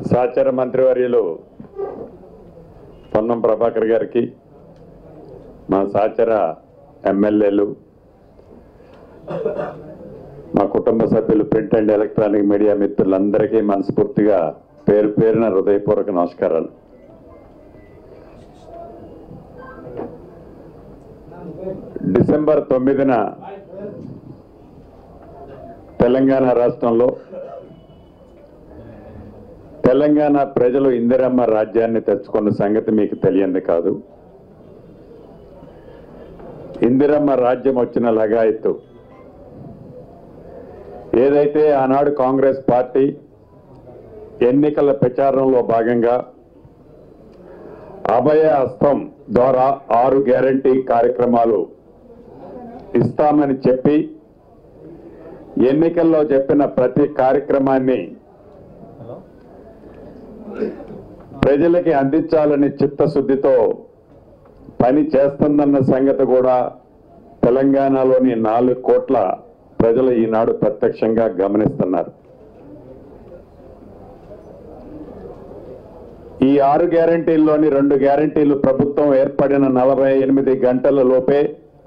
సహచర మంత్రివర్యులు పొన్నం ప్రభాకర్ గారికి మా సహచర ఎమ్మెల్యేలు మా కుటుంబ సభ్యులు ప్రింట్ అండ్ ఎలక్ట్రానిక్ మీడియా మిత్రులందరికీ మనస్ఫూర్తిగా పేరు పేరున హృదయపూర్వక నమస్కారాలు డిసెంబర్ తొమ్మిదిన తెలంగాణ రాష్ట్రంలో తెలంగాణ ప్రజలు ఇందిరమ్మ రాజ్యాన్ని తెచ్చుకున్న సంగతి మీకు తెలియంది కాదు ఇందిరమ్మ రాజ్యం వచ్చిన లగాయత్తు ఏదైతే ఆనాడు కాంగ్రెస్ పార్టీ ఎన్నికల ప్రచారంలో భాగంగా అభయ హస్తం ద్వారా ఆరు గ్యారంటీ కార్యక్రమాలు ఇస్తామని చెప్పి ఎన్నికల్లో చెప్పిన ప్రతి కార్యక్రమాన్ని ప్రజలకి అందించాలని చిత్తశుద్ధితో పని చేస్తుందన్న సంగతి కూడా తెలంగాణలోని నాలుగు కోట్ల ప్రజలు ఈనాడు ప్రత్యక్షంగా గమనిస్తున్నారు ఈ ఆరు గ్యారంటీల్లోని రెండు గ్యారంటీలు ప్రభుత్వం ఏర్పడిన నలభై ఎనిమిది గంటల లోపే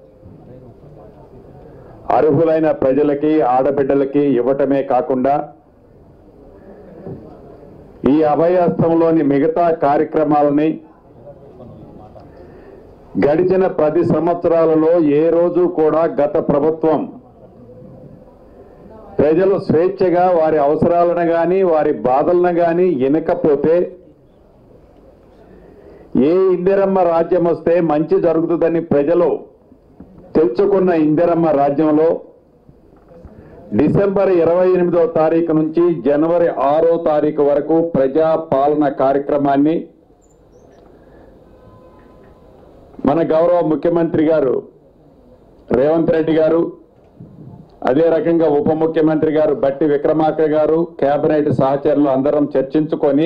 అర్హులైన ప్రజలకి ఆడబిడ్డలకి ఇవ్వటమే కాకుండా ఈ అభయహస్తంలోని మిగతా కార్యక్రమాలని గడిచిన పది సంవత్సరాలలో ఏ రోజు కూడా గత ప్రభుత్వం ప్రజలు స్వేచ్ఛగా వారి అవసరాలను గాని వారి బాధలను గాని వినకపోతే ఏ ఇందిరమ్మ రాజ్యం వస్తే మంచి జరుగుతుందని ప్రజలు తెచ్చుకున్న ఇందిరమ్మ రాజ్యంలో డిసెంబర్ ఇరవై ఎనిమిదో తారీఖు నుంచి జనవరి ఆరో తారీఖు వరకు ప్రజా పాలన కార్యక్రమాన్ని మన గౌరవ ముఖ్యమంత్రి గారు రేవంత్ రెడ్డి గారు అదే రకంగా ఉప ముఖ్యమంత్రి గారు బట్టి విక్రమార్క గారు కేబినెట్ సహచరులు అందరం చర్చించుకొని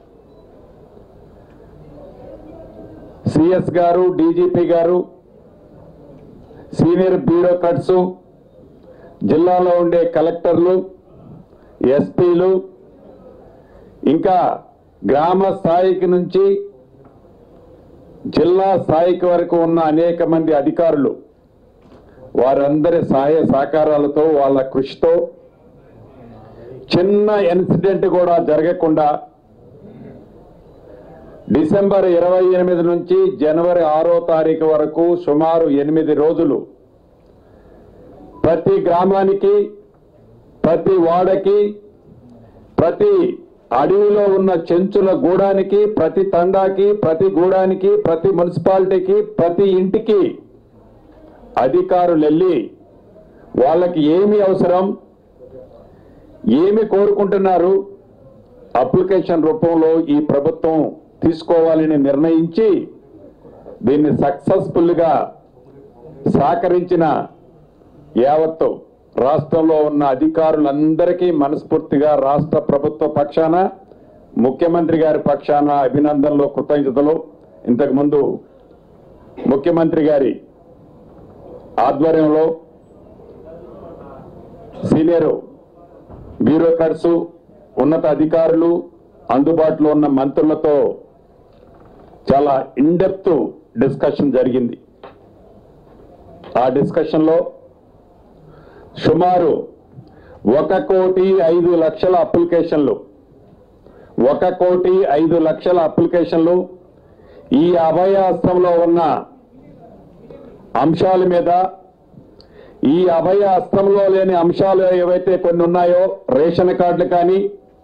సిఎస్ గారు డీజీపీ గారు సీనియర్ బ్యూరోక్రాట్స్ జిల్లాలో ఉండే కలెక్టర్లు ఎస్పీలు ఇంకా గ్రామ స్థాయికి నుంచి జిల్లా స్థాయికి వరకు ఉన్న అనేక మంది అధికారులు వారందరి సహాయ సహకారాలతో వాళ్ళ కృషితో చిన్న ఇన్సిడెంట్ కూడా జరగకుండా డిసెంబర్ ఇరవై ఎనిమిది నుంచి జనవరి ఆరో తారీఖు వరకు సుమారు ఎనిమిది రోజులు ప్రతి గ్రామానికి ప్రతి వాడకి ప్రతి అడవిలో ఉన్న చెంచుల గూడానికి ప్రతి తండాకి ప్రతి గూడానికి ప్రతి మున్సిపాలిటీకి ప్రతి ఇంటికి అధికారులు వెళ్ళి వాళ్ళకి ఏమి అవసరం ఏమి కోరుకుంటున్నారు అప్లికేషన్ రూపంలో ఈ ప్రభుత్వం తీసుకోవాలని నిర్ణయించి దీన్ని సక్సెస్ఫుల్గా సహకరించిన యావత్తు రాష్ట్రంలో ఉన్న అధికారులందరికీ మనస్ఫూర్తిగా రాష్ట్ర ప్రభుత్వ పక్షాన ముఖ్యమంత్రి గారి పక్షాన అభినందనలు కృతజ్ఞతలు ఇంతకుముందు ముఖ్యమంత్రి గారి ఆధ్వర్యంలో సీనియర్ బ్యూరోక్రాట్స్ ఉన్నత అధికారులు అందుబాటులో ఉన్న మంత్రులతో చాలా ఇన్డెప్త్ డిస్కషన్ జరిగింది ఆ డిస్కషన్లో సుమారు ఒక కోటి ఐదు లక్షల అప్లికేషన్లు ఒక కోటి ఐదు లక్షల అప్లికేషన్లు ఈ అభయహస్తంలో ఉన్న అంశాల మీద ఈ అభయ హస్తంలో లేని అంశాలు ఏవైతే కొన్ని ఉన్నాయో రేషన్ కార్డులు కానీ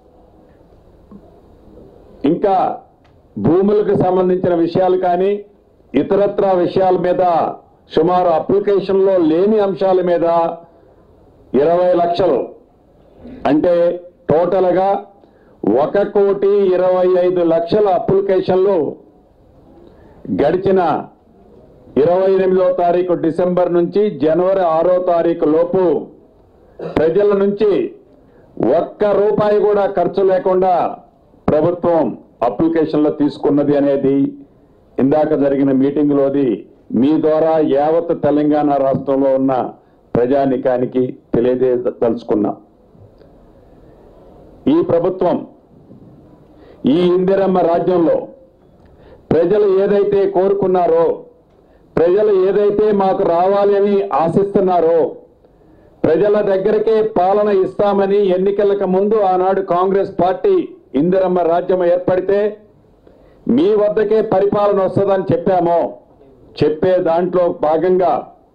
ఇంకా భూములకు సంబంధించిన విషయాలు కానీ ఇతరత్ర విషయాల మీద సుమారు అప్లికేషన్లో లేని అంశాల మీద ఇరవై లక్షలు అంటే టోటల్గా ఒక కోటి ఇరవై ఐదు లక్షల అప్లికేషన్లు గడిచిన ఇరవై ఎనిమిదో తారీఖు డిసెంబర్ నుంచి జనవరి ఆరో తారీఖు లోపు ప్రజల నుంచి ఒక్క రూపాయి కూడా ఖర్చు లేకుండా ప్రభుత్వం అప్లికేషన్లో తీసుకున్నది అనేది ఇందాక జరిగిన మీటింగ్లోది మీ ద్వారా యావత్ తెలంగాణ రాష్ట్రంలో ఉన్న ప్రజానికానికి తెలియజేయదలుచుకున్నా ఈ ప్రభుత్వం ఈ ఇందిరమ్మ రాజ్యంలో ప్రజలు ఏదైతే కోరుకున్నారో ప్రజలు ఏదైతే మాకు రావాలి అని ఆశిస్తున్నారో ప్రజల దగ్గరకే పాలన ఇస్తామని ఎన్నికలకు ముందు ఆనాడు కాంగ్రెస్ పార్టీ ఇందిరమ్మ రాజ్యం ఏర్పడితే మీ వద్దకే పరిపాలన వస్తుందని చెప్పామో చెప్పే దాంట్లో భాగంగా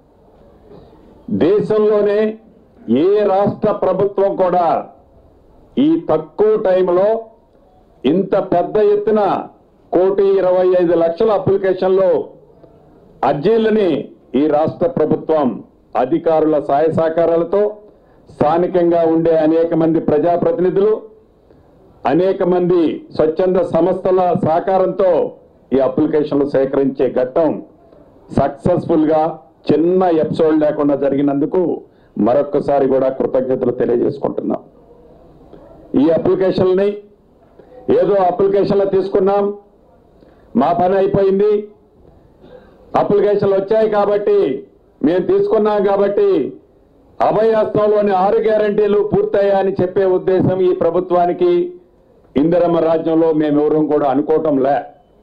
దేశంలోనే ఏ రాష్ట్ర ప్రభుత్వం కూడా ఈ తక్కువ టైంలో ఇంత పెద్ద ఎత్తున కోటి ఇరవై ఐదు లక్షల అప్లికేషన్లు అర్జీలని ఈ రాష్ట్ర ప్రభుత్వం అధికారుల సహాయ సహకారాలతో స్థానికంగా ఉండే అనేక మంది ప్రజాప్రతినిధులు అనేక మంది స్వచ్ఛంద సంస్థల సహకారంతో ఈ అప్లికేషన్లు సేకరించే ఘట్టం సక్సెస్ఫుల్ గా చిన్న ఎపిసోడ్ లేకుండా జరిగినందుకు మరొక్కసారి కూడా కృతజ్ఞతలు తెలియజేసుకుంటున్నాం ఈ అప్లికేషన్ని ఏదో అప్లికేషన్లు తీసుకున్నాం మా పని అయిపోయింది అప్లికేషన్లు వచ్చాయి కాబట్టి మేము తీసుకున్నాం కాబట్టి అభయహస్తంలోని ఆరు గ్యారంటీలు పూర్తయ్యాయని చెప్పే ఉద్దేశం ఈ ప్రభుత్వానికి ఇందిరమ్మ రాజ్యంలో మేమెవరూ కూడా అనుకోవటం లే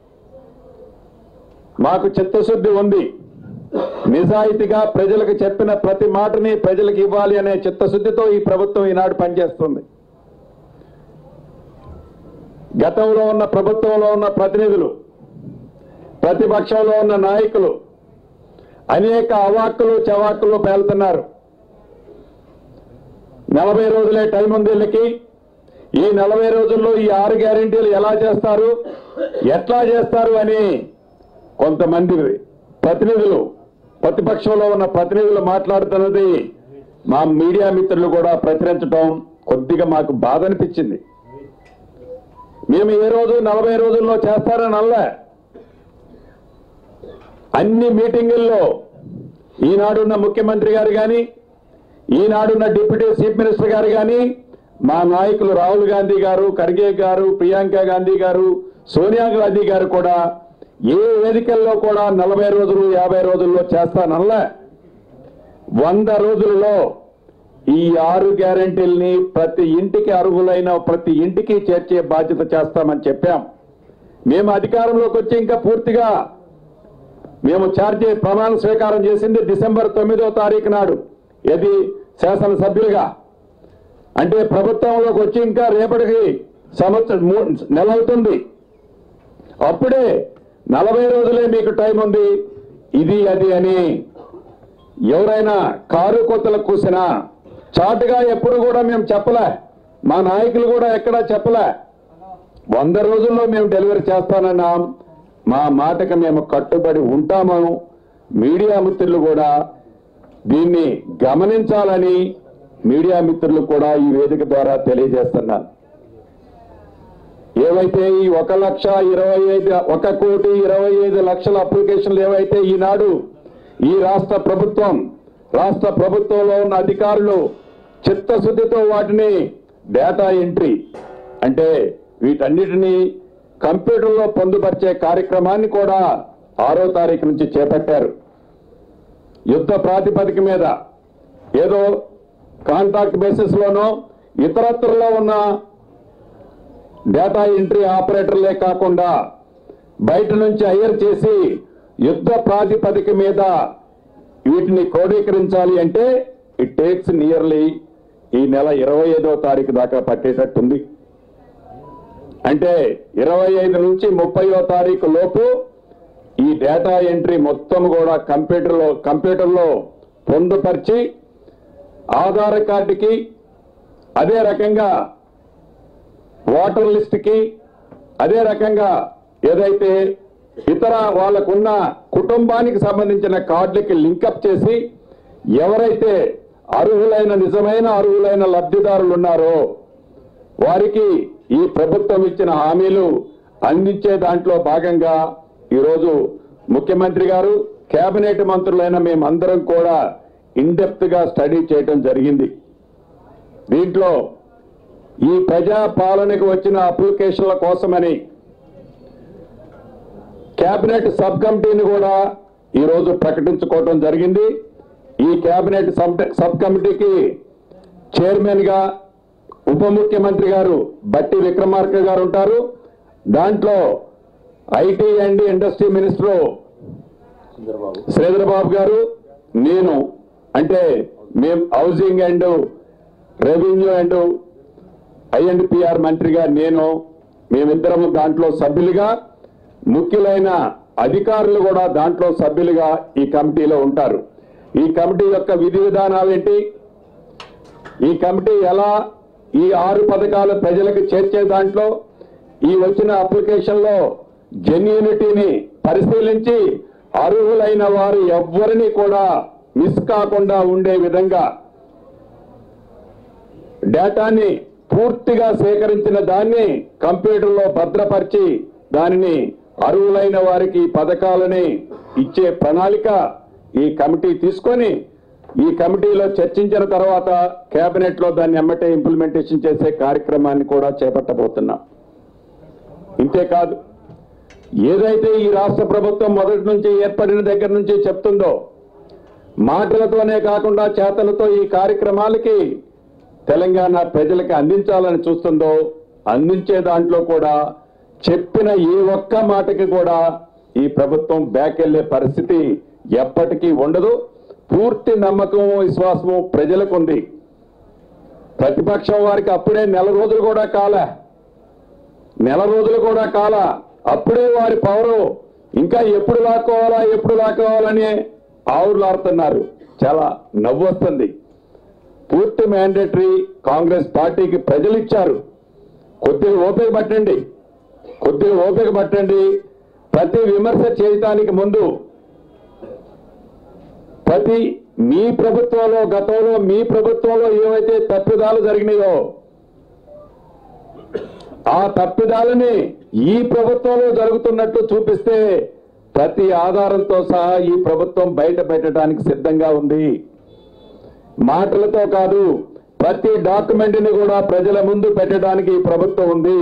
మాకు చిత్తశుద్ధి ఉంది నిజాయితీగా ప్రజలకు చెప్పిన ప్రతి మాటని ప్రజలకు ఇవ్వాలి అనే చిత్తశుద్ధితో ఈ ప్రభుత్వం ఈనాడు పనిచేస్తుంది గతంలో ఉన్న ప్రభుత్వంలో ఉన్న ప్రతినిధులు ప్రతిపక్షంలో ఉన్న నాయకులు అనేక అవాక్కులు చవాక్కులు పేలుతున్నారు నలభై రోజులే టైం ఉంది వీళ్ళకి ఈ నలభై రోజుల్లో ఈ ఆరు గ్యారెంటీలు ఎలా చేస్తారు ఎట్లా చేస్తారు అని కొంతమంది ప్రతినిధులు ప్రతిపక్షంలో ఉన్న ప్రతినిధులు మాట్లాడుతున్నది మా మీడియా మిత్రులు కూడా ప్రచురించడం కొద్దిగా మాకు బాధ అనిపించింది మేము ఏ రోజు నలభై రోజుల్లో చేస్తారని అల్లా అన్ని మీటింగుల్లో ఈనాడున్న ముఖ్యమంత్రి గారు కానీ ఈనాడున్న డిప్యూటీ చీఫ్ మినిస్టర్ గారు కానీ మా నాయకులు రాహుల్ గాంధీ గారు ఖర్గే గారు ప్రియాంక గాంధీ గారు సోనియా గాంధీ గారు కూడా ఏ వేదికల్లో కూడా నలభై రోజులు యాభై రోజుల్లో చేస్తానల్లా వంద రోజులలో ఈ ఆరు గ్యారెంటీల్ని ప్రతి ఇంటికి అర్హులైన ప్రతి ఇంటికి చేర్చే బాధ్యత చేస్తామని చెప్పాం మేము అధికారంలోకి వచ్చి ఇంకా పూర్తిగా మేము ఛార్జీ ప్రమాణ స్వీకారం చేసింది డిసెంబర్ తొమ్మిదో తారీఖు నాడు ఇది శాసనసభ్యులుగా అంటే ప్రభుత్వంలోకి వచ్చి ఇంకా రేపటికి సంవత్సరం మూ- నెల అవుతుంది అప్పుడే నలభై రోజులే మీకు టైం ఉంది ఇది అది అని ఎవరైనా కారు కొత్తలకు కూసినా చాటుగా ఎప్పుడు కూడా మేము చెప్పలే మా నాయకులు కూడా ఎక్కడా చెప్పలే వంద రోజుల్లో మేము డెలివరీ చేస్తానన్నాం మా మాటకు మేము కట్టుబడి ఉంటాము మీడియా మిత్రులు కూడా దీన్ని గమనించాలని మీడియా మిత్రులు కూడా ఈ వేదిక ద్వారా తెలియజేస్తున్నాను ఏవైతే ఈ ఒక లక్ష ఇరవై ఐదు ఒక కోటి ఇరవై ఐదు లక్షల అప్లికేషన్లు ఏవైతే ఈనాడు ఈ రాష్ట్ర ప్రభుత్వం రాష్ట్ర ప్రభుత్వంలో ఉన్న అధికారులు చిత్తశుద్ధితో వాటిని డేటా ఎంట్రీ అంటే వీటన్నిటినీ కంప్యూటర్లో పొందుపరిచే కార్యక్రమాన్ని కూడా ఆరో తారీఖు నుంచి చేపట్టారు యుద్ధ ప్రాతిపదిక మీద ఏదో కాంట్రాక్ట్ బేసిస్ లోనో ఇతరత్రలో ఉన్న డేటా ఎంట్రీ ఆపరేటర్లే కాకుండా బయట నుంచి హైర్ చేసి యుద్ధ ప్రాతిపదిక మీద వీటిని క్రోడీకరించాలి అంటే ఇట్ టేక్స్ నియర్లీ ఈ నెల ఇరవై ఐదో తారీఖు దాకా పట్టేటట్టుంది అంటే ఇరవై ఐదు నుంచి ముప్పయో తారీఖు లోపు ఈ డేటా ఎంట్రీ మొత్తం కూడా కంప్యూటర్లో కంప్యూటర్లో పొందుపరిచి ఆధార్ కార్డుకి అదే రకంగా ఓటర్ లిస్ట్ కి అదే రకంగా ఏదైతే ఇతర వాళ్ళకున్న కుటుంబానికి సంబంధించిన కార్డులకి లింకప్ చేసి ఎవరైతే అర్హులైన నిజమైన అర్హులైన లబ్ధిదారులు ఉన్నారో వారికి ఈ ప్రభుత్వం ఇచ్చిన హామీలు అందించే దాంట్లో భాగంగా ఈరోజు ముఖ్యమంత్రి గారు కేబినెట్ మంత్రులైన మేమందరం కూడా ఇన్డెప్త్ గా స్టడీ చేయడం జరిగింది దీంట్లో ఈ ప్రజా పాలనకు వచ్చిన అప్లికేషన్ల కోసమని కేబినెట్ సబ్ కమిటీని కూడా ఈరోజు ప్రకటించుకోవడం జరిగింది ఈ కేబినెట్ సబ్ సబ్ కమిటీకి చైర్మన్ గా ఉప ముఖ్యమంత్రి గారు బట్టి విక్రమార్క గారు ఉంటారు దాంట్లో IT and industry minister Sridhar Babu గారు నేను అంటే మేము housing and revenue and I and PR మంత్రిగా నేను మేమిద్దరము దాంట్లో సభ్యులుగా ముఖ్యులైన అధికారులు కూడా దాంట్లో సభ్యులుగా ఈ కమిటీలో ఉంటారు ఈ కమిటీ యొక్క విధి విధానాలు ఏంటి ఈ కమిటీ ఎలా ఈ ఆరు పథకాలు ప్రజలకు చేర్చే దాంట్లో ఈ వచ్చిన అప్లికేషన్లో జెన్యూనిటీని పరిశీలించి అర్హులైన వారు ఎవ్వరిని కూడా మిస్ కాకుండా ఉండే విధంగా డేటాని పూర్తిగా సేకరించిన దాన్ని కంప్యూటర్లో భద్రపరిచి దానిని అర్హులైన వారికి ఈ పథకాలని ఇచ్చే ప్రణాళిక ఈ కమిటీ తీసుకొని ఈ కమిటీలో చర్చించిన తర్వాత కేబినెట్ లో దాన్ని ఎమ్మటే ఇంప్లిమెంటేషన్ చేసే కార్యక్రమాన్ని కూడా చేపట్టబోతున్నాం ఇంతేకాదు ఏదైతే ఈ రాష్ట్ర ప్రభుత్వం మొదటి నుంచి ఏర్పడిన దగ్గర నుంచి చెప్తుందో మాటలతోనే కాకుండా చేతలతో ఈ కార్యక్రమాలకి తెలంగాణ ప్రజలకు అందించాలని చూస్తుందో అందించే దాంట్లో కూడా చెప్పిన ఏ ఒక్క మాటకి కూడా ఈ ప్రభుత్వం బ్యాక్ వెళ్లే పరిస్థితి ఎప్పటికీ ఉండదు పూర్తి నమ్మకము విశ్వాసము ప్రజలకు ఉంది ప్రతిపక్షం వారికి అప్పుడే నెల రోజులు కూడా కాలే నెల రోజులు కూడా కాల అప్పుడే వారి పవరు ఇంకా ఎప్పుడు లాక్కోవాలా ఎప్పుడు లాక్కోవాలని ఆవులాడుతున్నారు చాలా నవ్వు వస్తుంది పూర్తి మ్యాండేటరీ కాంగ్రెస్ పార్టీకి ప్రజలు ఇచ్చారు కొద్దిగా ఓపిక పట్టండి కొద్దిగా ఓపిక పట్టండి ప్రతి విమర్శ చేయటానికి ముందు ప్రతి మీ ప్రభుత్వంలో గతంలో మీ ప్రభుత్వంలో ఏవైతే తప్పిదాలు జరిగినాయో ఆ తప్పిదాలని ఈ ప్రభుత్వంలో జరుగుతున్నట్టు చూపిస్తే ప్రతి ఆధారంతో సహా ఈ ప్రభుత్వం బయట పెట్టడానికి సిద్ధంగా ఉంది మాటలతో కాదు ప్రతి డాక్యుమెంట్ ని కూడా ప్రజల ముందు పెట్టడానికి ఈ ప్రభుత్వం ఉంది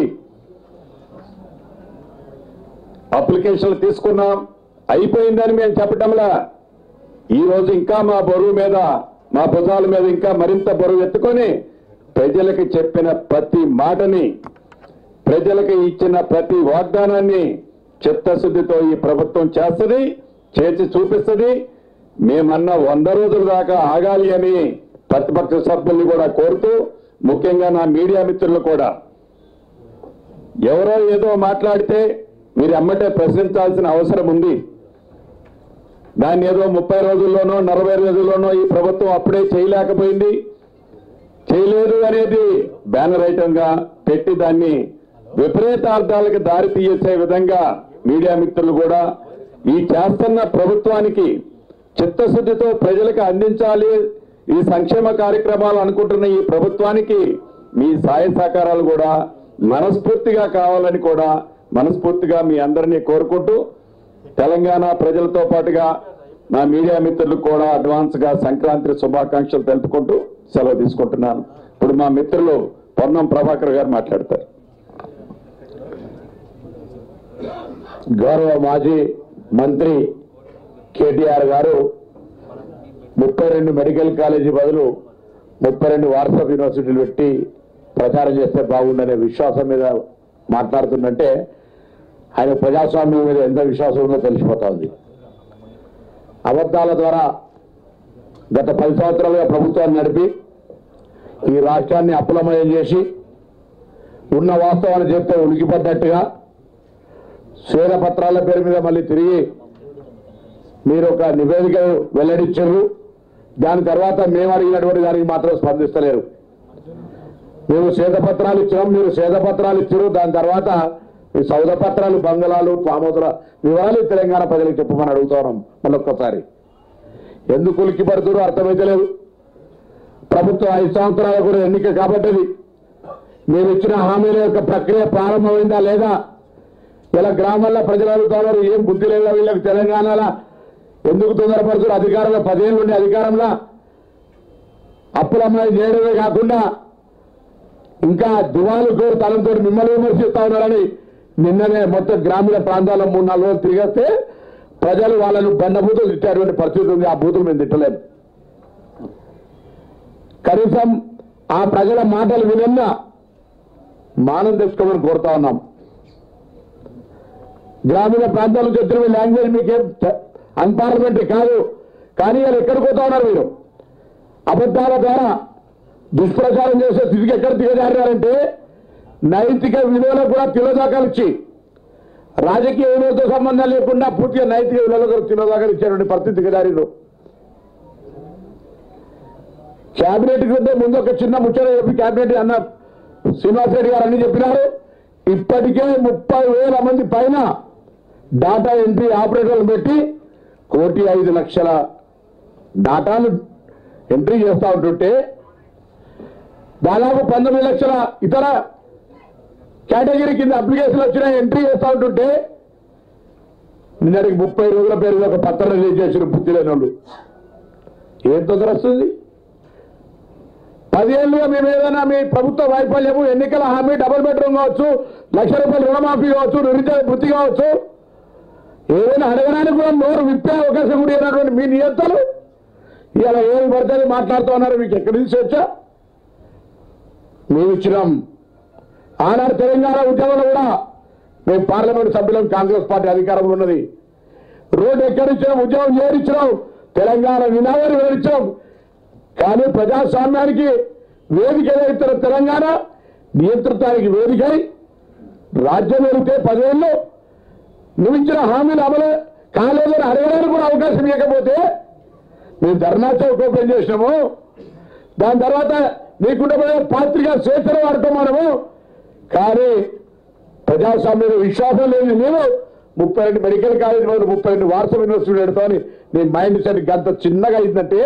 అప్లికేషన్లు తీసుకున్నాం అయిపోయిందని మేము చెప్పటంలా ఈ రోజు ఇంకా మా బరువు మీద మా భుజాల మీద ఇంకా మరింత బరువు ఎత్తుకొని ప్రజలకు చెప్పిన ప్రతి మాటని ప్రజలకు ఇచ్చిన ప్రతి వాగ్దానాన్ని చిత్తశుద్ధితో ఈ ప్రభుత్వం చేస్తుంది చేసి చూపిస్తుంది మేమన్న వంద రోజుల దాకా ఆగాలి అని ప్రతిపక్ష సభ్యుల్ని కూడా కోరుతూ ముఖ్యంగా నా మీడియా మిత్రులు కూడా ఎవరో ఏదో మాట్లాడితే మీరు ఎమ్మటే ప్రశ్నించాల్సిన అవసరం ఉంది దాన్ని ఏదో ముప్పై రోజుల్లోనో నలభై రోజుల్లోనో ఈ ప్రభుత్వం అప్పుడే చేయలేకపోయింది చేయలేదు అనేది బ్యానర్ ఐటంగా పెట్టి దాన్ని విపరీతార్థాలకు దారి తీసే విధంగా మీడియా మిత్రులు కూడా ఈ చేస్తున్న ప్రభుత్వానికి చిత్తశుద్ధితో ప్రజలకు అందించాలి ఈ సంక్షేమ కార్యక్రమాలు అనుకుంటున్న ఈ ప్రభుత్వానికి మీ సాయ సహకారాలు కూడా మనస్ఫూర్తిగా కావాలని కూడా మనస్ఫూర్తిగా మీ అందరినీ కోరుకుంటూ తెలంగాణ ప్రజలతో పాటుగా నా మీడియా మిత్రులకు కూడా అడ్వాన్స్ గా సంక్రాంతి శుభాకాంక్షలు తెలుపుకుంటూ సెలవు తీసుకుంటున్నాను ఇప్పుడు మా మిత్రులు పొన్నం ప్రభాకర్ గారు మాట్లాడతారు గౌరవ మాజీ మంత్రి కేటీఆర్ గారు ముప్పై రెండు మెడికల్ కాలేజీ బదులు ముప్పై రెండు వాట్సాప్ యూనివర్సిటీలు పెట్టి ప్రచారం చేస్తే బాగుండనే విశ్వాసం మీద మాట్లాడుతుందంటే ఆయన ప్రజాస్వామ్యం మీద ఎంత విశ్వాసం ఉందో తెలిసిపోతా ఉంది అబద్ధాల ద్వారా గత పది సంవత్సరాలుగా ప్రభుత్వాన్ని నడిపి ఈ రాష్ట్రాన్ని అప్పులమయం చేసి ఉన్న వాస్తవాన్ని చెప్తే ఉలికిపడ్డట్టుగా శ్వేత పత్రాల పేరు మీద మళ్ళీ తిరిగి మీరు ఒక నివేదిక వెల్లడించారు దాని తర్వాత మేము అడిగినటువంటి దానికి మాత్రం స్పందిస్తలేరు మేము శ్వేతపత్రాలు ఇచ్చినాం మీరు శ్వేతపత్రాలు ఇచ్చారు దాని తర్వాత ఈ సౌద పత్రాలు బంగళాలు పామోదుల వివరాలు తెలంగాణ ప్రజలకు చెప్పమని అడుగుతున్నాం మళ్ళొక్కసారి ఎందుకు ఉలిక్కి పడుతున్నారు అర్థమైతలేదు ప్రభుత్వం ఐదు సంవత్సరాలు కూడా ఎన్నిక కాబట్టది మేము ఇచ్చిన హామీల యొక్క ప్రక్రియ ప్రారంభమైందా లేదా ఇలా గ్రామాల్లో ప్రజలు అడుగుతున్నారు ఏం బుద్ధి లేదా వీళ్ళకి తెలంగాణలో ఎందుకు తొందరపడుతున్నారు అధికారంలో పదేళ్ళు ఉండే అధికారంలో అప్పులమ్మాయి చేయడమే కాకుండా ఇంకా దువాలు కోరు తనంతో మిమ్మల్ని విమర్శిస్తా ఉన్నారని నిన్ననే మొత్తం గ్రామీణ ప్రాంతాల్లో మూడు నాలుగు రోజులు తిరిగేస్తే ప్రజలు వాళ్ళను బండబూతులు తిట్టేటువంటి పరిస్థితి ఉంది ఆ బూతులు మేము తిట్టలేము కనీసం ఆ ప్రజల మాటలు వినన్నా మానం తెచ్చుకోమని కోరుతా ఉన్నాం గ్రామీణ ప్రాంతాల నుంచి వచ్చిన మీ లాంగ్వేజ్ మీకేం అన్పార్లమెంటరీ కాదు కానీ వాళ్ళు ఎక్కడికి పోతా ఉన్నారు మీరు అబద్ధాల ద్వారా దుష్ప్రచారం చేసే స్థితికి ఎక్కడ దిగజారారంటే నైతిక విలువలకు కూడా తిలోదాకాలు ఇచ్చి రాజకీయ విలువలతో సంబంధం లేకుండా పూర్తిగా నైతిక విలువలకు తిలోదాకాలు ఇచ్చేటువంటి పరిస్థితి దిగజారిరు క్యాబినెట్ కంటే ముందు ఒక చిన్న ముచ్చట చెప్పి క్యాబినెట్ అన్న శ్రీనివాస్ రెడ్డి గారు అన్ని చెప్పినారు ఇప్పటికే ముప్పై వేల మంది పైన డాటా ఎంట్రీ ఆపరేటర్లు పెట్టి కోటి ఐదు లక్షల డాటాను ఎంట్రీ చేస్తూ ఉంటుంటే దాదాపు పంతొమ్మిది లక్షల ఇతర కేటగిరీ కింద అప్లికేషన్లు వచ్చిన ఎంట్రీ చేస్తూ ఉంటుంటే నిన్నటికి ముప్పై రోజుల పేరు ఒక పత్రం రిలీజ్ చేసిన బుద్ధి లేని వాళ్ళు ఏం తొందర వస్తుంది పదేళ్ళుగా మేము ఏదైనా మీ ప్రభుత్వ వైఫల్యము ఎన్నికల హామీ డబుల్ బెడ్రూమ్ కావచ్చు లక్ష రూపాయలు రుణమాఫీ కావచ్చు నిరుద్యోగ వృత్తి కావచ్చు ఏదైనా అడగడానికి కూడా నోరు విప్పే అవకాశం కూడా ఇవ్వనటువంటి మీ నియంత్రలు ఇలా ఏమి పడితే అది మాట్లాడుతూ ఉన్నారు మీకు ఎక్కడి నుంచి వచ్చా మేము ఇచ్చినాం ఆనాడు తెలంగాణ ఉద్యమంలో కూడా మేము పార్లమెంట్ సభ్యులం కాంగ్రెస్ పార్టీ అధికారంలో ఉన్నది రోడ్డు ఎక్కడిచ్చినాం ఉద్యమం చేరిచ్చినాం తెలంగాణ నినాదాలు వివరించాం కానీ ప్రజాస్వామ్యానికి వేదిక ఏదైతే తెలంగాణ నియంత్రితానికి వేదికై రాజ్యం వెళితే పదేళ్ళు నువ్వు ఇచ్చిన హామీలు అమలు కాలేదని అడగడానికి కూడా అవకాశం ఇవ్వకపోతే మేము ధర్నా చౌక్ ఓపెన్ చేసినాము దాని తర్వాత నీకుండబోయే పాత్రిక స్వేచ్ఛను వాడుకోమనము కానీ ప్రజాస్వామ్యం విశ్వాసం లేని నేను ముప్పై రెండు మెడికల్ కాలేజ్ బదులు ముప్పై రెండు వారస యూనివర్సిటీ పెడతామని నీ మైండ్ సెట్ గంత చిన్నగా అయిందంటే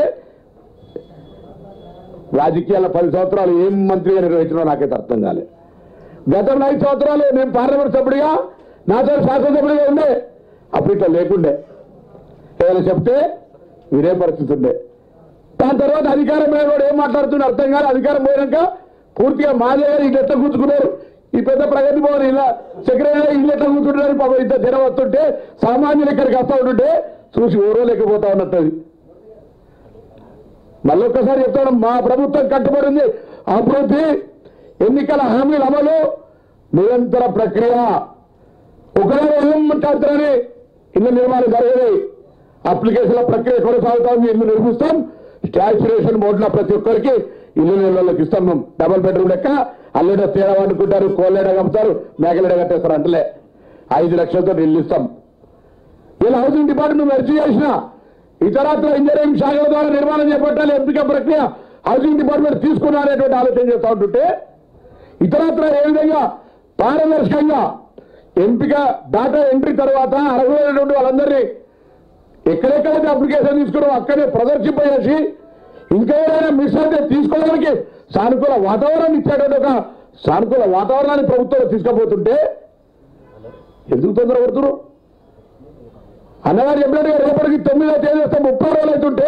రాజకీయాల పది సంవత్సరాలు ఏం మంత్రిగా నిర్వహించినా నాకైతే అర్థం కాలే గతంలో ఐదు సంవత్సరాలు నేను పార్లమెంట్ సభ్యుడిగా నాతో శాసనసభ్యుడిగా ఉండే అప్పుడు ఇట్లా లేకుండే ఏదైనా చెప్తే వీరే పరిస్థితి ఉండే దాని తర్వాత అధికారం మీద కూడా ఏం మాట్లాడుతున్నా అర్థం కాదు అధికారం పోయినాక పూర్తిగా మాదే గారు ఇల్లు ఎట్లా కూర్చుకున్నారు ఈ పెద్ద ప్రగతి భవన్ ఇలా సెక్రటరీ ఇల్లు ఎట్లా కూర్చుంటున్నారు పాపం ఇంత జనం వస్తుంటే సామాన్యులు ఇక్కడికి వస్తూ ఉంటుంటే చూసి ఓరో లేకపోతా ఉన్నట్టు అది మళ్ళొక్కసారి చెప్తాను మా ప్రభుత్వం కట్టుబడి ఉంది అభివృద్ధి ఎన్నికల హామీల అమలు నిరంతర ప్రక్రియ ఒకరే ఏం మాట్లాడుతారని ఇల్లు నిర్మాణం జరగదు అప్లికేషన్ల ప్రక్రియ కొనసాగుతా ఉంది ఇల్లు నిర్మిస్తాం స్టాచ్యురేషన్ బోర్డులో ప్రతి ఒక్కరికి ఇల్లు నిర్మాణాలకు ఇస్తాం మేము డబల్ బెడ్రూమ్ లెక్క అల్లుడ తేడా వండుకుంటారు కోళ్ళేడ కమ్ముతారు మేకలేడ కట్టేస్తారు అంటలే ఐదు లక్షలతో ఇల్లు ఇస్తాం ఇలా హౌసింగ్ డిపార్ట్మెంట్ మెర్చి చేసిన ఇతరత్ర ఇంజనీరింగ్ శాఖల ద్వారా నిర్మాణం చేపట్టాలి ఎంపిక ప్రక్రియ హౌసింగ్ డిపార్ట్మెంట్ తీసుకున్నారనేటువంటి ఆలోచన చేస్తూ ఉంటుంటే ఇతరత్ర ఏ విధంగా పారదర్శకంగా ఎంపిక డాటా ఎంట్రీ తర్వాత అర్హులైనటువంటి వాళ్ళందరినీ ఎక్కడెక్కడైతే అప్లికేషన్ తీసుకున్నామో అక్కడే ప్రదర్శింపజేసి ఇంకా ఏదైనా మిస్ అయితే తీసుకోవడానికి సానుకూల వాతావరణం ఇచ్చేటువంటి ఒక సానుకూల వాతావరణాన్ని ప్రభుత్వం తీసుకుపోతుంటే ఎందుకు తొందర పడుతున్నారు అన్నగారు చెప్పినట్టుగా రేపటికి తొమ్మిదో తేదీ వస్తే ముప్పై రోజులు అవుతుంటే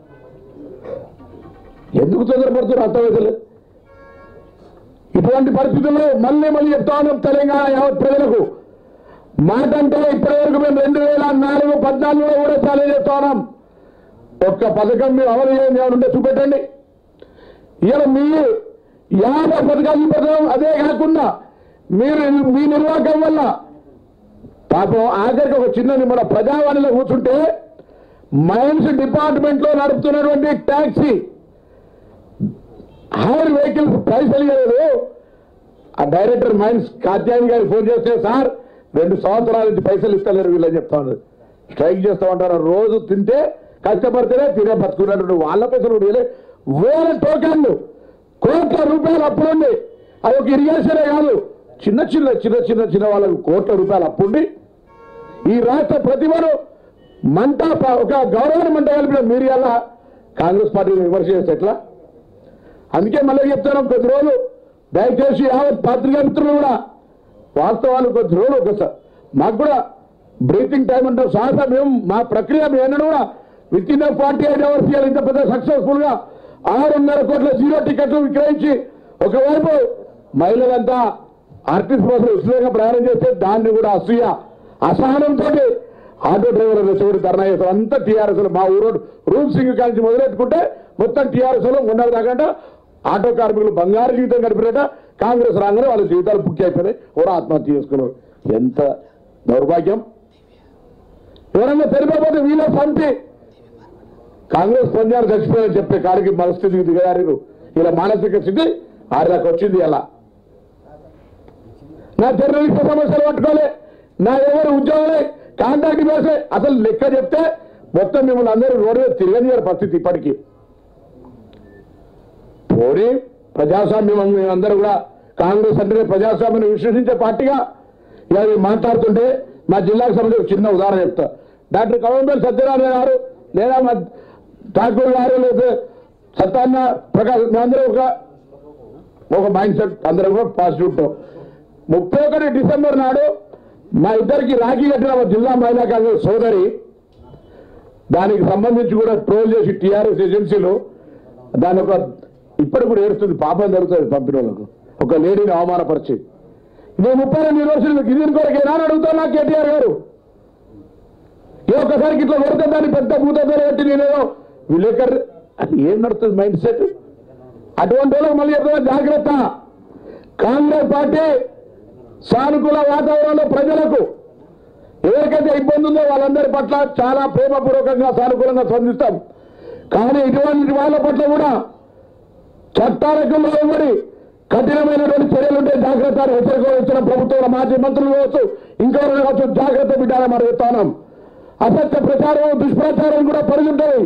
ఎందుకు తొందరపడుతున్నారు అర్థమైతలేదు ఇటువంటి పరిస్థితుల్లో మళ్ళీ మళ్ళీ చెప్తా ఉన్నాం తెలంగాణ యావత్ ప్రజలకు మాట అంటే ఇప్పటివరకు మేము రెండు వేల నాలుగు పద్నాలుగులో కూడా ఛాలెంజ్ చేస్తా ఉన్నాం ఒక్క పథకం మీరు అమలు చేయండి ఏమైనా ఉంటే చూపెట్టండి ఇలా మీ యాభై పథకాలు చూపెట్టడం అదే కాకుండా మీరు మీ నిర్వాహకం వల్ల పాపం ఆఖరికి ఒక చిన్న మన ప్రజావాణిలో కూర్చుంటే మైన్స్ డిపార్ట్మెంట్ లో నడుపుతున్నటువంటి ట్యాక్సీ హైర్ వెహికల్స్ పైసలు ఇవ్వలేదు ఆ డైరెక్టర్ మైన్స్ కాత్యాయని గారికి ఫోన్ చేస్తే సార్ రెండు సంవత్సరాల నుంచి పైసలు ఇస్తలేరు వీళ్ళని చెప్తా ఉన్నారు స్ట్రైక్ చేస్తా ఉంటారు రోజు తింటే కష్టపడితేనే తినే బతుకున్నట్టు వాళ్ళ పైసలు కూడా ఇవ్వలే. వేల టోకన్లు కోట్ల రూపాయలు అప్పుడుండి అది ఒక ఇరిగేషనే కాదు చిన్న చిన్న చిన్న చిన్న చిన్న వాళ్ళకు కోట్ల రూపాయలు అప్పుండి ఈ రాష్ట్ర ప్రతిభను మంట ప- ఒక గౌరవాన్ని మంట కలిపిన మీరు ఎలా కాంగ్రెస్ పార్టీని విమర్శ చేస్తే ఎట్లా అందుకే మళ్ళీ చెప్తాను కొద్ది రోజులు దయచేసి యావత్ పత్రికా మిత్రులు కూడా వాస్తవాలు కొద్ది రోజులు ఒకసారి మాకు కూడా బ్రీతింగ్ టైం అంటే సాహస మేము మా ప్రక్రియ మేము ఎన్నడూ కూడా within forty eight hours ఇవాళ ఇంత పెద్ద సక్సెస్ఫుల్ గా ఆరున్నర కోట్ల జీరో టికెట్లు విక్రయించి ఒకవైపు మహిళలంతా ఆర్టిస్ట్ బస్సులు ఉచితంగా ప్రయాణం చేస్తే దాన్ని కూడా అసూయ అసహనంతో ఆటో డ్రైవర్ల రెచ్చగొడి ధర్నా చేస్తారు అంతా టీఆర్ఎస్ మా ఊరు రూప్ సింగ్ కాంచి మొదలెట్టుకుంటే మొత్తం టీఆర్ఎస్ లో ఉన్నది దాకా ఆటో కార్మికులు బంగారు జీవితం గడిపినట కాంగ్రెస్ రాగానే వాళ్ళ జీవితాలు బుక్ అయిపోయినాయి కూడా ఆత్మహత్య చేసుకున్నారు ఎంత దౌర్భాగ్యం ఎవరన్నా తెలిపకపోతే వీళ్ళ పంపి కాంగ్రెస్ పొందారు చచ్చిపోయారని చెప్పే కాడికి పరిస్థితికి దిగారు ఇలా మానసిక స్థితి ఆరుదాకా వచ్చింది అలా నా జర్నలిస్ట్ సమస్యలు పట్టుకోలే నా ఎవరు ఉద్యోగాలే కాంట్రాక్ట్ వేసే అసలు లెక్క చెప్తే మొత్తం మిమ్మల్ని అందరూ రోడ్డు మీద తిరగని పరిస్థితి ఇప్పటికీ పోనీ ప్రజాస్వామ్యం మేమందరూ కూడా కాంగ్రెస్ అంటే ప్రజాస్వామ్యాన్ని విశ్వసించే పార్టీగా ఇలా మీరు మాట్లాడుతుంటే మా జిల్లాకు సంబంధించి ఒక చిన్న ఉదాహరణ చెప్తా డాక్టర్ కవంబేల్ సత్యనారాయణ గారు లేదా మా ఠాకూర్ గారు లేదా సత్యాన్న ప్రకాష్ మేమందరం ఒక ఒక మైండ్ సెట్ అందరం కూడా పాజిటివ్ ఉంటాం ముప్పై ఒకటి డిసెంబర్ నాడు మా ఇద్దరికి రాఖీ కట్టిన మా జిల్లా మహిళా కాంగ్రెస్ సోదరి దానికి సంబంధించి కూడా ట్రోల్ చేసి టీఆర్ఎస్ ఏజెన్సీలు దాని ఒక ఇప్పటికి కూడా ఏడుస్తుంది పాపం జరుగుతుంది పంపిన వాళ్ళకు ఒక లేడీని అవమానపరిచి నేను ముప్పై రెండు యూనివర్సిటీలకు ఇది కొరకేనా అని అడుగుతాను నాకు కేటీఆర్ గారు ఏ ఒక్కసారికి ఇట్లా కొడితే దాన్ని పెద్ద భూతతో పెట్టి నేనేదో విలేకర్ అది ఏం నడుస్తుంది మైండ్ సెట్ అటువంటి వాళ్ళకి మళ్ళీ చెప్తున్నా జాగ్రత్త కాంగ్రెస్ పార్టీ సానుకూల వాతావరణంలో ప్రజలకు ఎవరికైతే ఇబ్బంది ఉందో వాళ్ళందరి పట్ల చాలా ప్రేమపూర్వకంగా సానుకూలంగా స్పందిస్తాం కానీ ఇటువంటి వాళ్ళ పట్ల కూడా చట్టాలకు లోబడి కఠినమైనటువంటి చర్యలు ఉంటే జాగ్రత్త అని హెచ్చరిక ఇచ్చిన ప్రభుత్వంలో మాజీ మంత్రులు కావచ్చు ఇంకెవరైనా కావచ్చు జాగ్రత్త బిడ్డాలని మనం చెప్తాను అసత్య ప్రచారం దుష్ప్రచారం కూడా పరుగుంటాయి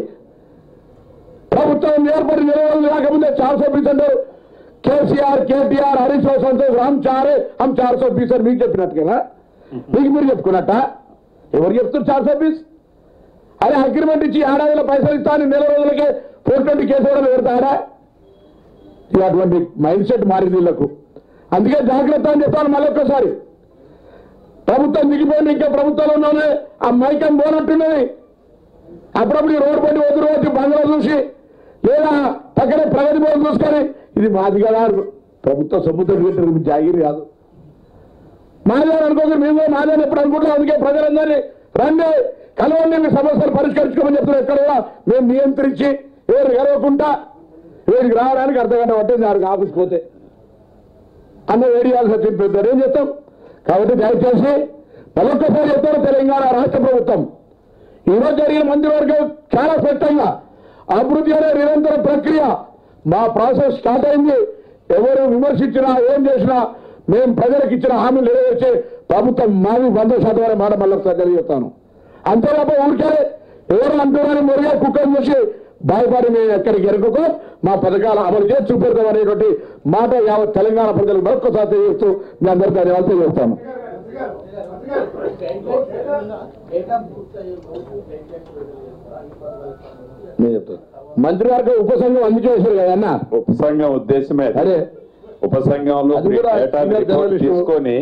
ప్రభుత్వం ఏర్పడి నిలవలు రాకముందే చార్ సో పీసెంట్ కేసీఆర్ కేటీఆర్ హరీష్ రావు సంతోష్ రామ్ చారే హమ్ చార్ సో పీస్ అని మీకు చెప్పినట్టుగా మీకు మీరు చెప్పుకున్నట్ట ఎవరు చెప్తారు చార్ సో పీస్ అరే అగ్రిమెంట్ ఇచ్చి ఏడాదిలో పైసలు ఇస్తాను నెల రోజులకే ఫోర్ ట్వంటీ కేసు కూడా పెడతాడా ఇక అటువంటి మైండ్ సెట్ మారింది వీళ్ళకు అందుకే జాగ్రత్త అని చెప్తాను మళ్ళొక్కసారి ప్రభుత్వం దిగిపోయింది ఇంకా ప్రభుత్వంలో ఉన్నోనే ఆ మైకం పోనట్టున్నది అప్పుడప్పుడు ఈ రోడ్డు పట్టి వదిలి వచ్చి బంగ్లా చూసి లేదా పక్కనే ప్రగతి భవన్ చూసుకొని ఇది మాది కదా ప్రభుత్వ సొమ్ముతో పెట్టారు జాగిరి కాదు మాదే అనుకోక మేము మాదే ఎప్పుడు అనుకుంటాం అందుకే ప్రజలందరినీ రండి కలవండి మీ సమస్యలు పరిష్కరించుకోమని చెప్తున్నారు ఎక్కడ కూడా మేము నియంత్రించి ఎవరు గెలవకుండా వీడికి రావడానికి అర్ధగంట పట్టింది ఆడికి ఆఫీస్కి పోతే అన్న వేడియాల్సి వచ్చింది పెద్దారు ఏం చేస్తాం కాబట్టి దయచేసి మరొక్కసారి చెప్తారు తెలంగాణ రాష్ట్ర ప్రభుత్వం ఈరోజు జరిగిన మంత్రివర్గం చాలా స్పష్టంగా అభివృద్ధి అనే నిరంతర ప్రక్రియ మా ప్రాసెస్ స్టార్ట్ అయింది ఎవరు విమర్శించినా ఏం చేసినా మేము ప్రజలకు ఇచ్చిన హామీలు నెరవేర్చే ప్రభుత్వం మాది వంద శాతం అనే మాట మళ్ళీ ఒకసారి తెలియజేస్తాను అంతే తప్ప ఊరికే ఎవరు అంటున్నారని మురిగా కుక్కని చూసి భయపడి మేము ఎక్కడికి ఎరుకకో మా పథకాలు అమలు చేసి చూపెడతాం అనేటువంటి మాట యావత్ తెలంగాణ ప్రజలకు మరొకసారి తెలియజేస్తూ మీ అందరికీ ధన్యవాదాలు తెలియజేస్తాను నేను చెప్తాను మంత్రివర్గ ఉపసంఘం అందుకే వేశారు కదా అన్న ఉపసంఘం ఉద్దేశమే అది. అరే ఉపసంఘంలో అది కూడా డేటా senior రిపోర్ట్ journalist. తీసుకొని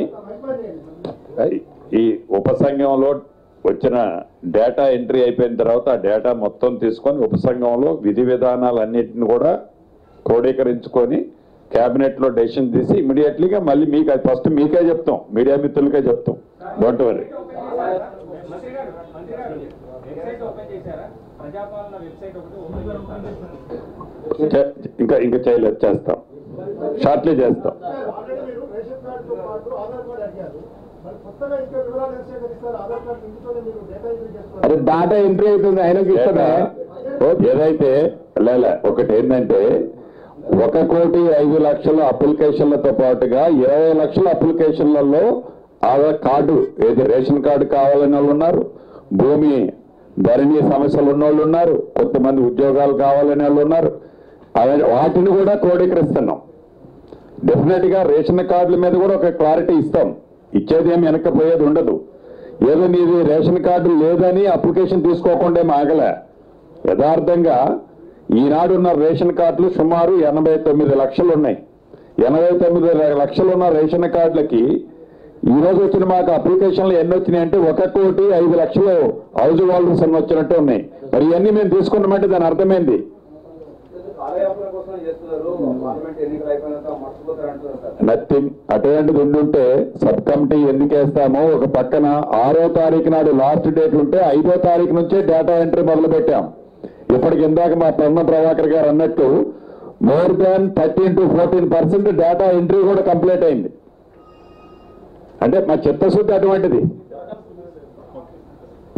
ఈ ఉపసంఘంలో వచ్చిన డేటా ఎంట్రీ అయిపోయిన తర్వాత ఆ డేటా మొత్తం తీసుకొని ఉపసంఘంలో విధి విధానాలన్నింటిని కూడా క్రోడీకరించుకొని కేబినెట్ లో డెసిషన్ తీసి ఇమీడియట్లీగా మళ్ళీ మీకు అది ఫస్ట్ మీకే చెప్తాం మీడియా మిత్రులకే చెప్తాం డోంట్ వరీ మంత్రి గారు మంత్రి గారు వెబ్సైట్ ఓపెన్ చేశారా ప్రజాపాలన వెబ్సైట్ ఒకటి ఓపెన్ చేశారా ఇంకా ఇంకా చేయలేదు చేస్తాం షార్ట్లీ చేస్తాం ఆల్రెడీ మీరు రేషన్ కార్డుతో పాటు ఆధార్ కార్డు అడిగారు మరి కొత్తగా ఇంకా వివరాలు ఎంత సేకరిస్తారు ఆధార్ కార్డు ఇంటితోనే మీరు డేటా ఎంట్రీ చేస్తున్నారు అరే డాటా ఎంట్రీ అవుతుంది ఆయనకి ఇష్టమే ఏదైతే లేలే ఒకటి ఏంటంటే ఒక కోటి ఐదు లక్షల అప్లికేషన్లతో పాటుగా ఇరవై లక్షల అప్లికేషన్లలో ఆధార్ కార్డు ఏది రేషన్ కార్డు కావాలని వాళ్ళు ఉన్నారు భూమి ధరణి సమస్యలు ఉన్న వాళ్ళు ఉన్నారు కొంతమంది ఉద్యోగాలు కావాలని వాళ్ళు ఉన్నారు అవి- వాటిని కూడా క్రోడీకరిస్తున్నాం డెఫినెట్ గా రేషన్ కార్డుల మీద కూడా ఒక క్లారిటీ ఇస్తాం ఇచ్చేది ఏమి వెనక్కపోయేది ఉండదు ఏదో నీది రేషన్ కార్డు లేదని అప్లికేషన్ తీసుకోకుండా ఏం ఆగలే యథార్థంగా ఈనాడు ఉన్న రేషన్ కార్డులు సుమారు ఎనభై తొమ్మిది లక్షలు ఉన్నాయి ఎనభై తొమ్మిది లక్షలు ఉన్న రేషన్ కార్డులకి ఈ రోజు వచ్చిన మాకు అప్లికేషన్లు ఎన్ని వచ్చినాయి అంటే ఒక కోటి ఐదు లక్షలు హౌస్ హోల్డర్స్ అని వచ్చినట్టు ఉన్నాయి మరి ఇవన్నీ మేము తీసుకున్నామంటే దాని అర్థమైంది కాలయాపన కోసం చేస్తున్నారు పార్లమెంట్ ఎన్నికలు అయిపోయినాక మర్చిపోతారు అంటున్నారు సార్ నథింగ్ అటువంటిది ఉండుంటే సబ్ కమిటీ ఎందుకు వేస్తామో ఒక పక్కన ఆరో తారీఖు నాడు లాస్ట్ డేట్ ఉంటే ఐదో తారీఖు నుంచే డేటా ఎంట్రీ మొదలు పెట్టాం ఇప్పటికి ఇందాక మా ప్రన్న ప్రభాకర్ గారు అన్నట్టు more than thirteen to fourteen percent data entry కూడా కంప్లీట్ అయింది అంటే మా చిత్తశుద్ధి అటువంటిది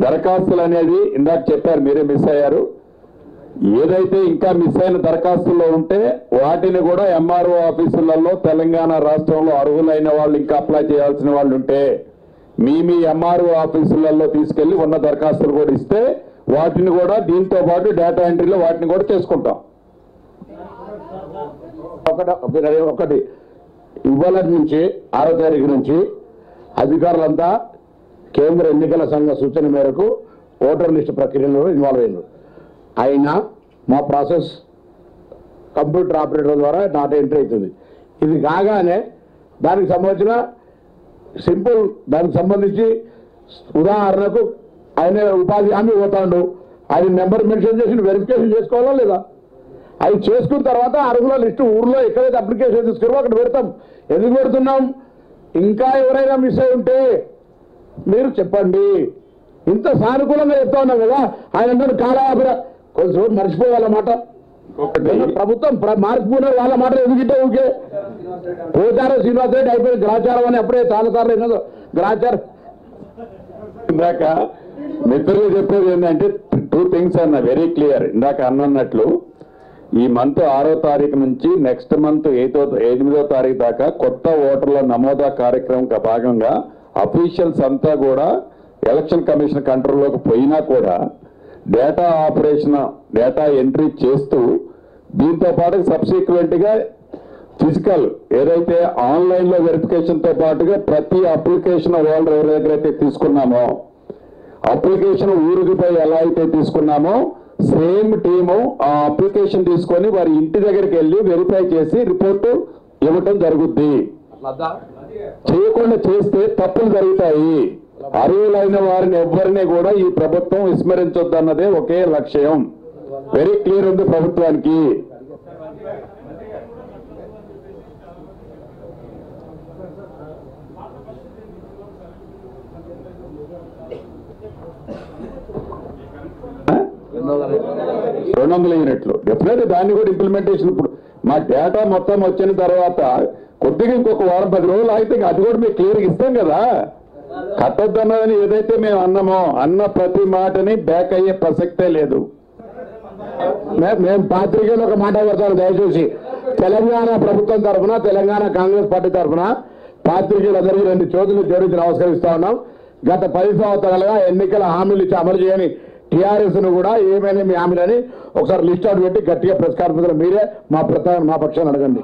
దరఖాస్తులు అనేది ఇందాక చెప్పారు మీరే మిస్ అయ్యారు ఏదైతే ఇంకా మిస్ అయిన దరఖాస్తుల్లో ఉంటే వాటిని కూడా ఎంఆర్ఓ ఆఫీసులలో తెలంగాణ రాష్ట్రంలో అర్హులైన వాళ్ళు ఇంకా అప్లై చేయాల్సిన వాళ్ళు ఉంటే మీ మీ ఎంఆర్ఓ ఆఫీసులలో తీసుకెళ్లి ఉన్న దరఖాస్తులు కూడా ఇస్తే వాటిని కూడా దీంతో పాటు డేటా ఎంట్రీలో వాటిని కూడా చేసుకుంటాం ఒకటి ఒకటి ఇవాళ నుంచి ఆరో తారీఖు నుంచి అధికారులంతా కేంద్ర ఎన్నికల సంఘ సూచన మేరకు ఓటర్ లిస్టు ప్రక్రియలో ఇన్వాల్వ్ అయ్యారు అయినా మా ప్రాసెస్ కంప్యూటర్ ఆపరేటర్ ద్వారా డాటా ఎంట్రీ అవుతుంది ఇది కాగానే దానికి సంబంధించిన సింపుల్ దానికి సంబంధించి ఉదాహరణకు ఆయన ఉపాధి హామీ పోతాడు ఆయన నెంబర్ మెన్షన్ చేసి వెరిఫికేషన్ చేసుకోవాలా లేదా అవి చేసుకున్న తర్వాత అరుగుల లిస్టు ఊర్లో ఎక్కడైతే అప్లికేషన్ తీసుకురో అక్కడ పెడతాం ఎందుకు పెడుతున్నాం ఇంకా ఎవరైనా మిస్ అయి ఉంటే మీరు చెప్పండి ఇంత సానుకూలంగా చెప్తా ఉన్నాం కదా ఆయన అందరూ కాలయాపర కొంచెం మర్చిపోవాలన్నమాట ఒకటి ప్రభుత్వం ప్ర- మార్చిపోయిన వాళ్ళ మాట ఎందుకంటే ఊకే పోతారో శ్రీనివాస్ రెడ్డి అయిపోయింది గ్రాచారం అని అప్పుడే చాలా సార్లు విన్నదో గ్రాచారం ఇందాక మిత్రులు చెప్పేది ఏంటంటే టూ థింగ్స్ అన్న వెరీ క్లియర్ ఇందాక అన్నట్లు ఈ మంత్ ఆరో తారీఖు నుంచి నెక్స్ట్ మంత్ ఎయితో ఎనిమిదో తారీఖు దాకా కొత్త ఓటర్ల నమోదా కార్యక్రమం భాగంగా అఫీషియల్స్ అంతా కూడా ఎలక్షన్ కమిషన్ కంట్రోల్లోకి పోయినా కూడా డేటా ఆపరేషన్ డేటా ఎంట్రీ చేస్తూ దీంతో పాటు సబ్సిక్వెంట్ గా ఫిజికల్ ఏదైతే ఆన్లైన్ లో వెరిఫికేషన్ తో పాటుగా ప్రతి అప్లికేషన్ వాళ్ళు ఎవరి దగ్గర అయితే తీసుకున్నామో అప్లికేషన్ ఊరికిపై ఎలా అయితే తీసుకున్నామో సేమ్ టీము ఆ అప్లికేషన్ తీసుకొని వారి ఇంటి దగ్గరికి వెళ్ళి వెరిఫై చేసి రిపోర్టు ఇవ్వటం జరుగుద్ది చేయకుండా చేస్తే తప్పులు జరుగుతాయి అర్హులైన వారిని ఎవ్వరిని కూడా ఈ ప్రభుత్వం విస్మరించొద్దు అన్నదే ఒకే లక్ష్యం వెరీ క్లియర్ ఉంది ప్రభుత్వానికి రెండు వందల యూనిట్లు డెఫినెట్ దాన్ని కూడా ఇంప్లిమెంటేషన్ ఇప్పుడు మా డేటా మొత్తం వచ్చిన తర్వాత కొద్దిగా ఇంకొక వారం పది రోజులు ఆగితే ఇంకా అది కూడా మీకు క్లియర్గా ఇస్తాం కదా కట్టొద్దన్నదని ఏదైతే మేము అన్నామో అన్న ప్రతి మాటని బ్యాక్ అయ్యే ప్రసక్తే లేదు మే- మేము పాత్రికేయులు ఒక మాట పెడతాను దయచేసి తెలంగాణ ప్రభుత్వం తరఫున తెలంగాణ కాంగ్రెస్ పార్టీ తరఫున పాత్రికేయులందరికీ రెండు చేతులు జోడించి నమస్కరిస్తా ఉన్నాం గత పది సంవత్సరాలుగా ఎన్నికల హామీలు ఇచ్చి అమలు చేయని టీఆర్ఎస్ ను కూడా ఏమైనా మీ హామీలని ఒకసారి లిస్ట్ అవుట్ పెట్టి గట్టిగా ప్రెస్ కాన్ఫరెన్స్ లో మీరే మా ప్రతి మా పక్షాన్ని అడగండి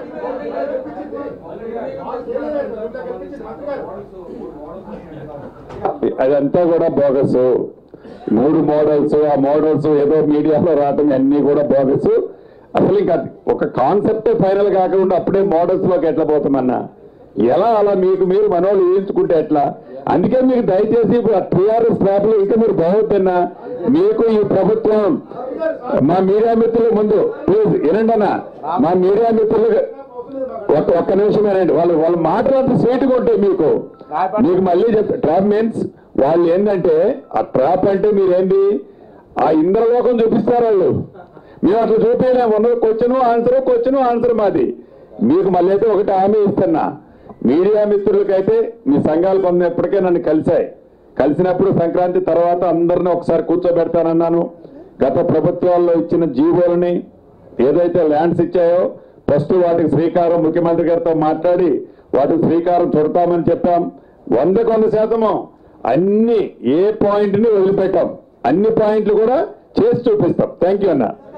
అదంతా కూడా బోగస్ మూడు మోడల్స్ ఆ మోడల్స్ ఏదో మీడియాలో రావటం అన్ని కూడా బోగస్ అసలు ఇంకా ఒక కాన్సెప్టే ఫైనల్ కాకుండా అప్పుడే మోడల్స్ లోకి ఎట్లా పోతామన్నా ఎలా అలా మీకు మీరు మనోళ్ళు ఊహించుకుంటే ఎట్లా అందుకే మీకు దయచేసి టీఆర్ఎస్ ట్రాప్లో ఇంకా మీరు బాగుతున్నా మీకు ఈ ప్రభుత్వం మా మీడియా మిత్రుల ముందు ప్లీజ్ వినండి అన్న మా మీడియా మిత్రులు ఒక్క ఒక్క నిమిషం వినండి వాళ్ళు వాళ్ళ మాటలు అంత స్వీట్గా ఉంటాయి మీకు మీకు మళ్ళీ చెప్తా ట్రాప్ మీన్స్ వాళ్ళు ఏంటంటే ఆ ట్రాప్ అంటే మీరేంటి ఆ ఇంద్రలోకం చూపిస్తారు వాళ్ళు మేము అట్లా చూపించలేము ఉన్న క్వశ్చన్ ఆన్సర్ క్వశ్చన్ ఆన్సర్ మాది మీకు మళ్ళీ అయితే ఒకటి హామీ ఇస్తున్నా మీడియా మిత్రులకైతే మీ సంఘాలు పొందినప్పటికే నన్ను కలిశాయి కలిసినప్పుడు సంక్రాంతి తర్వాత అందరిని ఒకసారి కూర్చోబెడతానన్నాను గత ప్రభుత్వాల్లో ఇచ్చిన జీవోలని ఏదైతే ల్యాండ్స్ ఇచ్చాయో ఫస్ట్ వాటికి శ్రీకారం ముఖ్యమంత్రి గారితో మాట్లాడి వాటికి శ్రీకారం చుడతామని చెప్పాం వందకు వంద శాతము అన్ని ఏ పాయింట్ని వదిలిపెట్టాం అన్ని పాయింట్లు కూడా చేసి చూపిస్తాం థ్యాంక్ యూ అన్న